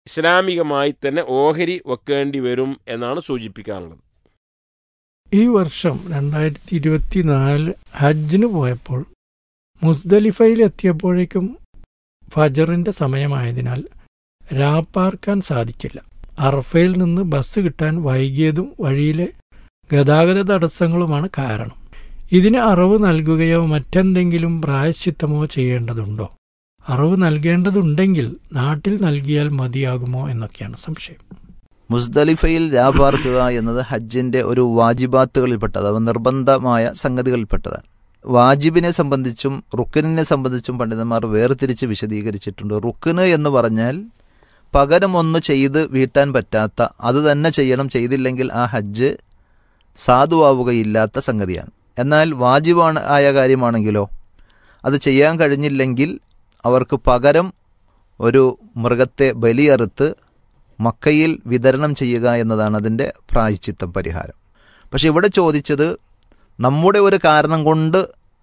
ഇസ്ലാമികമായി തന്നെ ഓഹരി വെക്കേണ്ടി വരും എന്നാണ് സൂചിപ്പിക്കാനുള്ളത് ഈ വർഷം രണ്ടായിരത്തി ഇരുപത്തിനാല് ഹജ്ജിന് പോയപ്പോൾ മുസ്ദലിഫയിൽ എത്തിയപ്പോഴേക്കും ഫജറിന്റെ സമയമായതിനാൽ രാപ്പാർക്കാൻ സാധിച്ചില്ല അറഫയിൽ നിന്ന് ബസ് കിട്ടാൻ വൈകിയതും വഴിയിലെ ഗതാഗത തടസ്സങ്ങളുമാണ് കാരണം ഇതിന് അറവ് നൽകുകയോ മറ്റെന്തെങ്കിലും പ്രായശ്ചിത്തമോ ചെയ്യേണ്ടതുണ്ടോ അറവ് നൽകേണ്ടതുണ്ടെങ്കിൽ നാട്ടിൽ നൽകിയാൽ മതിയാകുമോ എന്നൊക്കെയാണ് സംശയം മുസ്ദലിഫയിൽ രാപാർക്കുക എന്നത് ഹജ്ജിന്റെ ഒരു വാജിബാത്തുകളിൽപ്പെട്ടത് അഥവാ നിർബന്ധമായ സംഗതികളിൽപ്പെട്ടതാണ് വാജിബിനെ സംബന്ധിച്ചും റുക്കിനെ സംബന്ധിച്ചും പണ്ഡിതന്മാർ വേർതിരിച്ച് വിശദീകരിച്ചിട്ടുണ്ട് റുക്കിന് എന്ന് പറഞ്ഞാൽ പകരം ഒന്ന് ചെയ്ത് വീട്ടാൻ പറ്റാത്ത അത് തന്നെ ചെയ്യണം ചെയ്തില്ലെങ്കിൽ ആ ഹജ്ജ് സാധുവാവുകയില്ലാത്ത സംഗതിയാണ് എന്നാൽ വാജിബാണ് ആയ കാര്യമാണെങ്കിലോ അത് ചെയ്യാൻ കഴിഞ്ഞില്ലെങ്കിൽ അവർക്ക് പകരം ഒരു മൃഗത്തെ ബലിയറുത്ത് മക്കയിൽ വിതരണം ചെയ്യുക എന്നതാണ് അതിൻ്റെ പ്രായച്ചിത്തം പരിഹാരം പക്ഷെ ഇവിടെ ചോദിച്ചത് നമ്മുടെ ഒരു കാരണം കൊണ്ട്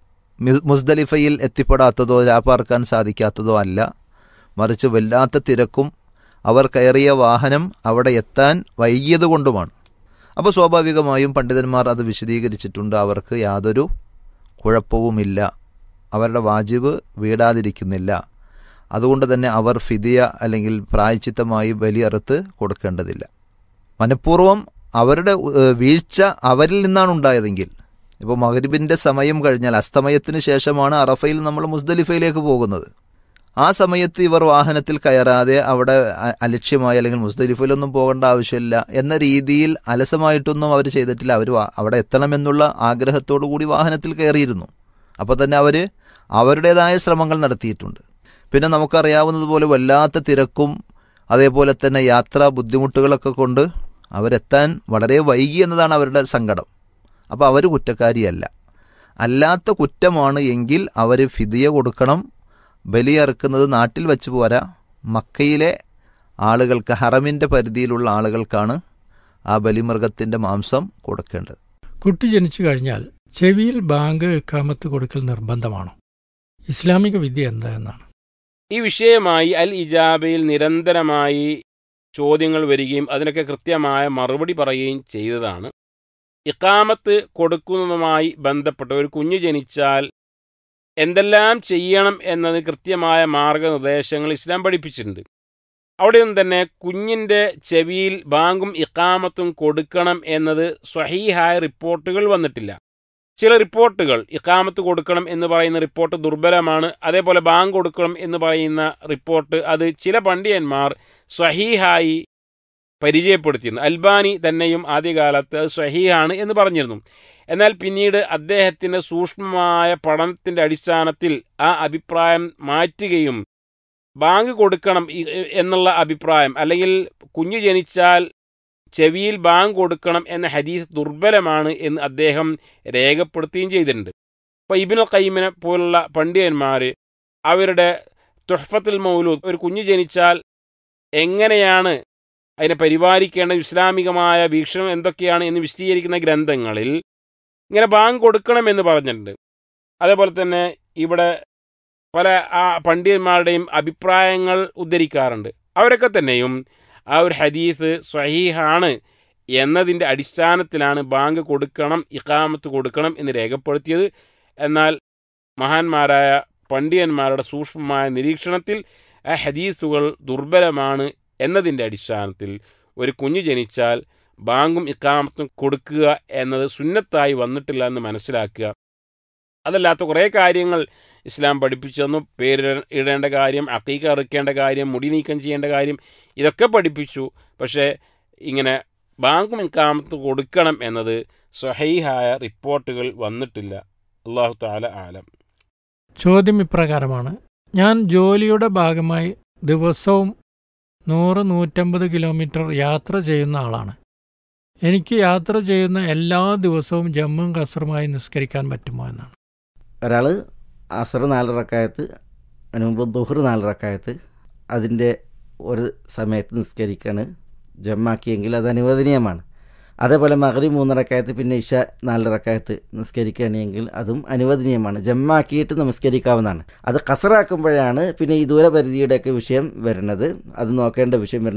മി- മുസ്ദലിഫയിൽ എത്തിപ്പെടാത്തതോ രാപ്പാർക്കാൻ സാധിക്കാത്തതോ അല്ല മറിച്ച് വല്ലാത്ത തിരക്കും അവർ കയറിയ വാഹനം അവിടെ എത്താൻ വൈകിയതുകൊണ്ടുമാണ് അപ്പോൾ സ്വാഭാവികമായും പണ്ഡിതന്മാർ അത് വിശദീകരിച്ചിട്ടുണ്ട് അവർക്ക് യാതൊരു കുഴപ്പവുമില്ല അവരുടെ വാജിബ് വീടാതിരിക്കുന്നില്ല അതുകൊണ്ട് തന്നെ അവർ ഫിദിയ അല്ലെങ്കിൽ പ്രായച്ചിത്തമായി ബലിയറുത്ത് കൊടുക്കേണ്ടതില്ല മനഃപൂർവ്വം അവരുടെ ഏഹ്, വീഴ്ച അവരിൽ നിന്നാണ് ഉണ്ടായതെങ്കിൽ ഇപ്പോൾ മകരിബിൻ്റെ സമയം കഴിഞ്ഞാൽ അസ്തമയത്തിന് ശേഷമാണ് അറഫയിൽ നമ്മൾ മുസ്ദലിഫയിലേക്ക് പോകുന്നത് ആ സമയത്ത് ഇവർ വാഹനത്തിൽ കയറാതെ അവിടെ അ- അലക്ഷ്യമായി അല്ലെങ്കിൽ മുസ്ദലിഫയിലൊന്നും പോകേണ്ട ആവശ്യമില്ല എന്ന രീതിയിൽ അലസമായിട്ടൊന്നും അവർ ചെയ്തിട്ടില്ല അവർ അവിടെ എത്തണമെന്നുള്ള ആഗ്രഹത്തോടു കൂടി വാഹനത്തിൽ കയറിയിരുന്നു അപ്പോൾ തന്നെ അവർ അവരുടേതായ ശ്രമങ്ങൾ നടത്തിയിട്ടുണ്ട് പിന്നെ നമുക്കറിയാവുന്നതുപോലെ വല്ലാത്ത തിരക്കും അതേപോലെ തന്നെ യാത്രാ ബുദ്ധിമുട്ടുകളൊക്കെ കൊണ്ട് അവരെത്താൻ വളരെ വൈകി എന്നതാണ് അവരുടെ സങ്കടം അപ്പോൾ അവർ കുറ്റക്കാരിയല്ല അല്ലാത്ത കുറ്റമാണ് എങ്കിൽ അവർ ഫിദിയ കൊടുക്കണം ബലിയറുക്കുന്നത് നാട്ടിൽ വെച്ച് പോരാ മക്കയിലെ ആളുകൾക്ക് ഹറമിൻ്റെ പരിധിയിലുള്ള ആളുകൾക്കാണ് ആ ബലിമൃഗത്തിൻ്റെ മാംസം കൊടുക്കേണ്ടത് കുട്ടി ജനിച്ചു കഴിഞ്ഞാൽ ചെവിയിൽ ബാങ്ക് ഇക്കാമത്ത് കൊടുക്കൽ നിർബന്ധമാണോ ഇസ്ലാമിക വിദ്യ എന്താ എന്നാണ് ഈ വിഷയമായി അൽ ഇജാബയിൽ നിരന്തരമായി ചോദ്യങ്ങൾ വരികയും അതിനൊക്കെ കൃത്യമായ മറുപടി പറയുകയും ചെയ്തതാണ് ഇക്കാമത്ത് കൊടുക്കുന്നതുമായി ബന്ധപ്പെട്ട് ഒരു കുഞ്ഞ് ജനിച്ചാൽ എന്തെല്ലാം ചെയ്യണം എന്നത് കൃത്യമായ മാർഗനിർദ്ദേശങ്ങൾ ഇസ്ലാം പഠിപ്പിച്ചിട്ടുണ്ട് അവിടെയൊന്നും തന്നെ കുഞ്ഞിൻ്റെ ചെവിയിൽ ബാങ്കും ഇക്കാമത്തും കൊടുക്കണം എന്നത് സ്വഹീഹായ റിപ്പോർട്ടുകൾ വന്നിട്ടില്ല ചില റിപ്പോർട്ടുകൾ ഇക്കാമത്ത് കൊടുക്കണം എന്ന് പറയുന്ന റിപ്പോർട്ട് ദുർബലമാണ് അതേപോലെ ബാങ്ക് കൊടുക്കണം എന്ന് പറയുന്ന റിപ്പോർട്ട് അത് ചില പണ്ഡിതന്മാർ സ്വഹീഹായി പരിചയപ്പെടുത്തിയിരുന്നു അൽബാനി തന്നെയും ആദ്യകാലത്ത് അത് സ്വഹീഹാണ് എന്ന് പറഞ്ഞിരുന്നു എന്നാൽ പിന്നീട് അദ്ദേഹത്തിൻ്റെ സൂക്ഷ്മമായ പഠനത്തിൻ്റെ അടിസ്ഥാനത്തിൽ ആ അഭിപ്രായം മാറ്റുകയും ബാങ്ക് കൊടുക്കണം ഇ- എന്നുള്ള അഭിപ്രായം അല്ലെങ്കിൽ കുഞ്ഞു ജനിച്ചാൽ ചെവിയിൽ ബാങ്ക് കൊടുക്കണം എന്ന ഹദീസ് ദുർബലമാണ് എന്ന് അദ്ദേഹം രേഖപ്പെടുത്തുകയും ചെയ്തിട്ടുണ്ട് അപ്പോൾ ഇബിനുൽ കയ്മിനെ പോലുള്ള പണ്ഡിതന്മാർ അവരുടെ തുഹഫത്തുൽ മൗലൂദ് ഒരു കുഞ്ഞു ജനിച്ചാൽ എങ്ങനെയാണ് അതിനെ പരിപാലിക്കേണ്ട ഇസ്ലാമികമായ വീക്ഷണം എന്തൊക്കെയാണ് എന്ന് വിശദീകരിക്കുന്ന ഗ്രന്ഥങ്ങളിൽ ഇങ്ങനെ ബാങ്ക് കൊടുക്കണമെന്ന് പറഞ്ഞിട്ടുണ്ട് അതേപോലെ തന്നെ ഇവിടെ പല ആ പണ്ഡിതന്മാരുടെയും അഭിപ്രായങ്ങൾ ഉദ്ധരിക്കാറുണ്ട് അവരൊക്കെ തന്നെയും ആ ഒരു ഹദീസ് സ്വഹീഹാണ് എന്നതിൻ്റെ അടിസ്ഥാനത്തിലാണ് ബാങ്ക് കൊടുക്കണം ഇഖാമത്ത് കൊടുക്കണം എന്ന് രേഖപ്പെടുത്തിയത് എന്നാൽ മഹാന്മാരായ പണ്ഡിതന്മാരുടെ സൂക്ഷ്മമായ നിരീക്ഷണത്തിൽ ആ ഹദീസുകൾ ദുർബലമാണ് എന്നതിൻ്റെ അടിസ്ഥാനത്തിൽ ഒരു കുഞ്ഞു ജനിച്ചാൽ ബാങ്കും ഇക്കാമത്തും കൊടുക്കുക എന്നത് സുന്നത്തായി വന്നിട്ടില്ല എന്ന് മനസ്സിലാക്കുക അതല്ലാത്ത കുറേ കാര്യങ്ങൾ ഇസ്ലാം പഠിപ്പിച്ചു തന്നു പേര് ഇടേണ്ട കാര്യം അക്കീക്ക അറുക്കേണ്ട കാര്യം മുടി നീക്കം ചെയ്യേണ്ട കാര്യം ഇതൊക്കെ പഠിപ്പിച്ചു പക്ഷേ ഇങ്ങനെ ബാങ്കും ഇക്കാമത്തും കൊടുക്കണം എന്നത് സ്വഹൈഹായ റിപ്പോർട്ടുകൾ വന്നിട്ടില്ല അള്ളാഹു താല ആലം ചോദ്യം ഇപ്രകാരമാണ് ഞാൻ ജോലിയുടെ ഭാഗമായി ദിവസവും നൂറ് നൂറ്റമ്പത് കിലോമീറ്റർ യാത്ര ചെയ്യുന്ന ആളാണ് എനിക്ക് യാത്ര ചെയ്യുന്ന എല്ലാ ദിവസവും ജമ്മും കസറുമായി നിസ്കരിക്കാൻ പറ്റുമോ എന്നാണ് ഒരാൾ അസർ നാല് റക്കായത്ത് അതിന് മുമ്പ് ദുഹർ നാല് റക്കായത്ത് അതിൻ്റെ ഒരു സമയത്ത് നിസ്കരിക്കാണ് ജമ്മാക്കിയെങ്കിൽ അത് അനുവദനീയമാണ് അതേപോലെ മകരി മൂന്നിറക്കായത്ത് പിന്നെ ഇഷ നാലിറക്കായത്ത് നിസ്കരിക്കുകയാണെങ്കിൽ അതും അനുവദനീയമാണ് ജമ്മാക്കിയിട്ട് നമസ്കരിക്കാവുന്നതാണ് അത് കസറാക്കുമ്പോഴാണ് പിന്നെ ഈ ദൂരപരിധിയുടെയൊക്കെ വിഷയം വരുന്നത് അത് നോക്കേണ്ട വിഷയം വരുന്നത്